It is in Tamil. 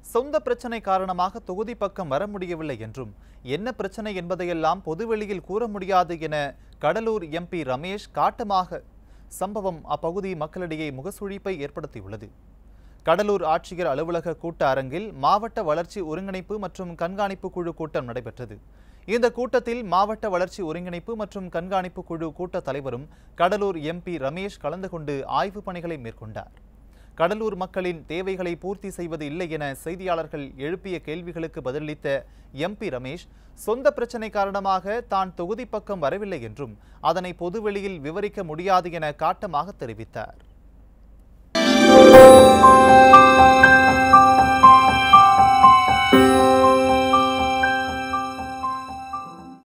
சொந்த பிரச்சனை காரணமாக தொகுதி பக்கம் வர முடியவில்லை என்றும் என்ன பிரச்சனை என்பதையெல்லாம் பொதுவெளியில் கூற முடியாது என கடலூர் எம்பி ரமேஷ் காட்டமாக சம்பவம் அப்பகுதி மக்களிடையே முகசுழிப்பை ஏற்படுத்தியுள்ளது கடலூர் ஆட்சியர் அலுவலக கூட்ட அரங்கில் மாவட்ட வளர்ச்சி ஒருங்கிணைப்பு மற்றும் கண்காணிப்பு குழு கூட்டம் நடைபெற்றது இந்த கூட்டத்தில் மாவட்ட வளர்ச்சி ஒருங்கிணைப்பு மற்றும் கண்காணிப்பு குழு கூட்ட தலைவரும் கடலூர் எம்பி ரமேஷ் கலந்து கொண்டு ஆய்வுப் பணிகளை மேற்கொண்டார் கடலூர் மக்களின் தேவைகளை பூர்த்தி செய்வது இல்லை என செய்தியாளர்கள் எழுப்பிய கேள்விகளுக்கு பதிலளித்த எம்பி ரமேஷ் சொந்த பிரச்சனை காரணமாக தான் தொகுதி பக்கம் வரவில்லை என்றும் அதனை பொதுவெளியில் விவரிக்க முடியாது என காட்டமாக தெரிவித்தார்